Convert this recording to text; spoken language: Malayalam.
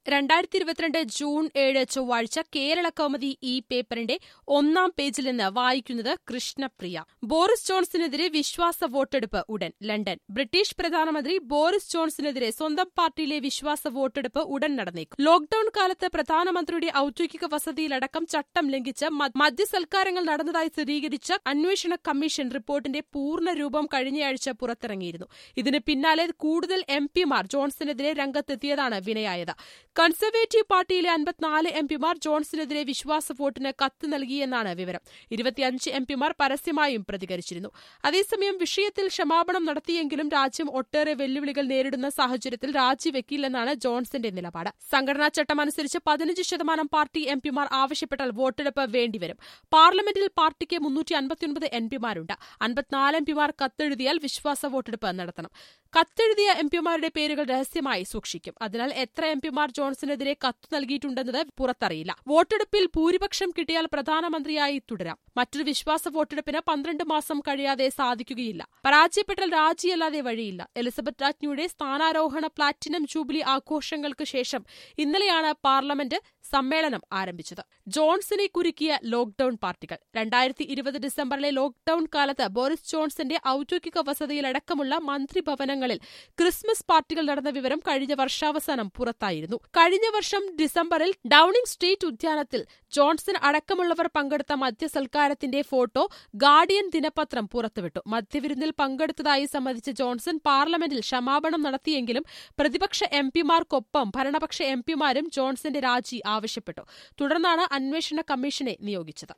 രണ്ടായിരത്തി ഇരുപത്തിരണ്ട് ജൂൺ ഏഴ് ചൊവ്വാഴ്ച കേരള കൗമുദി ഈ പേപ്പറിന്റെ ഒന്നാം പേജിൽ നിന്ന് വായിക്കുന്നത് കൃഷ്ണപ്രിയ ബോറിസ് ജോൺസണെതിരെ വിശ്വാസ വോട്ടെടുപ്പ് ഉടൻ ലണ്ടൻ ബ്രിട്ടീഷ് പ്രധാനമന്ത്രി ബോറിസ് ജോൺസണെതിരെ സ്വന്തം പാർട്ടിയിലെ വിശ്വാസ വോട്ടെടുപ്പ് ഉടൻ നടന്നേക്കും ലോക്ഡൌൺ കാലത്ത് പ്രധാനമന്ത്രിയുടെ ഔദ്യോഗിക വസതിയിലടക്കം ചട്ടം ലംഘിച്ച് മ- മദ്യസൽക്കാരങ്ങൾ നടന്നതായി സ്ഥിരീകരിച്ച അന്വേഷണ കമ്മീഷൻ റിപ്പോർട്ടിന്റെ പൂർണ്ണ രൂപം കഴിഞ്ഞയാഴ്ച പുറത്തിറങ്ങിയിരുന്നു ഇതിന് പിന്നാലെ കൂടുതൽ എം പിമാർ ജോൺസണെതിരെ രംഗത്തെത്തിയതാണ് വിനയായത് കൺസർവേറ്റീവ് പാർട്ടിയിലെ അൻപത്തിനാല് എം പിമാർ ജോൺസണെതിരെ വിശ്വാസ വോട്ടിന് കത്ത് നൽകിയെന്നാണ് വിവരം ഇരുപത്തിയഞ്ച് എം പിമാർ പരസ്യമായും പ്രതികരിച്ചിരുന്നു അതേസമയം വിഷയത്തിൽ ക്ഷമാപണം നടത്തിയെങ്കിലും രാജ്യം ഒട്ടേറെ വെല്ലുവിളികൾ നേരിടുന്ന സാഹചര്യത്തിൽ രാജിവെക്കില്ലെന്നാണ് ജോൺസന്റെ നിലപാട് സംഘടനാ ചട്ടമനുസരിച്ച് പതിനഞ്ച് ശതമാനം പാർട്ടി എം പിമാർ ആവശ്യപ്പെട്ടാൽ വോട്ടെടുപ്പ് വേണ്ടിവരും പാർലമെന്റിൽ പാർട്ടിക്ക് മുന്നൂറ്റി അൻപത്തിയൊൻപത് എം പിമാരുണ്ട് അൻപത്തിനാല് എം പിമാർ കത്തെഴുതിയാൽ വിശ്വാസ വോട്ടെടുപ്പ് നടത്തണം കത്തെഴുതിയ എം പിമാരുടെ പേരുകൾ രഹസ്യമായി സൂക്ഷിക്കും അതിനാൽ എത്ര എം പിമാർ ജോൺസണെതിരെ കത്ത് നൽകിയിട്ടുണ്ടെന്നത് പുറത്തറിയില്ല വോട്ടെടുപ്പിൽ ഭൂരിപക്ഷം കിട്ടിയാൽ പ്രധാനമന്ത്രിയായി തുടരാം മറ്റൊരു വിശ്വാസ വോട്ടെടുപ്പിന് പന്ത്രണ്ട് മാസം കഴിയാതെ സാധിക്കുകയില്ല പരാജയപ്പെട്ടാൽ രാജിയല്ലാതെ വഴിയില്ല എലിസബത്ത് രാജ്ഞിയുടെ സ്ഥാനാരോഹണ പ്ലാറ്റിനം ജൂബിലി ആഘോഷങ്ങൾക്ക് ശേഷം ഇന്നലെയാണ് പാർലമെന്റ് സമ്മേളനം ആരംഭിച്ചത് ജോൺസനെ കുരുക്കിയ ലോക്ഡൌൺ പാർട്ടികൾ രണ്ടായിരത്തി ഇരുപത് ഡിസംബറിലെ ലോക്ഡൌൺ കാലത്ത് ബോറിസ് ജോൺസന്റെ ഔദ്യോഗിക വസതിയിലടക്കമുള്ള മന്ത്രിഭവനങ്ങളിൽ ക്രിസ്മസ് പാർട്ടികൾ നടന്ന വിവരം കഴിഞ്ഞ വർഷാവസാനം പുറത്തായിരുന്നു കഴിഞ്ഞ വർഷം ഡിസംബറിൽ ഡൌണിംഗ് സ്ട്രീറ്റ് ഉദ്യാനത്തിൽ ജോൺസൺ അടക്കമുള്ളവർ പങ്കെടുത്ത മദ്യസൽക്കാരത്തിന്റെ ഫോട്ടോ ഗാർഡിയൻ ദിനപത്രം പുറത്തുവിട്ടു മദ്യവിരുന്നിൽ പങ്കെടുത്തതായി സമ്മതിച്ച ജോൺസൺ പാർലമെന്റിൽ ക്ഷമാപണം നടത്തിയെങ്കിലും പ്രതിപക്ഷ എം പിമാർക്കൊപ്പം ഭരണപക്ഷ എം പിമാരും ജോൺസന്റെ രാജി ആവശ്യപ്പെട്ടു തുടർന്നാണ് അന്വേഷണ കമ്മീഷനെ നിയോഗിച്ചത്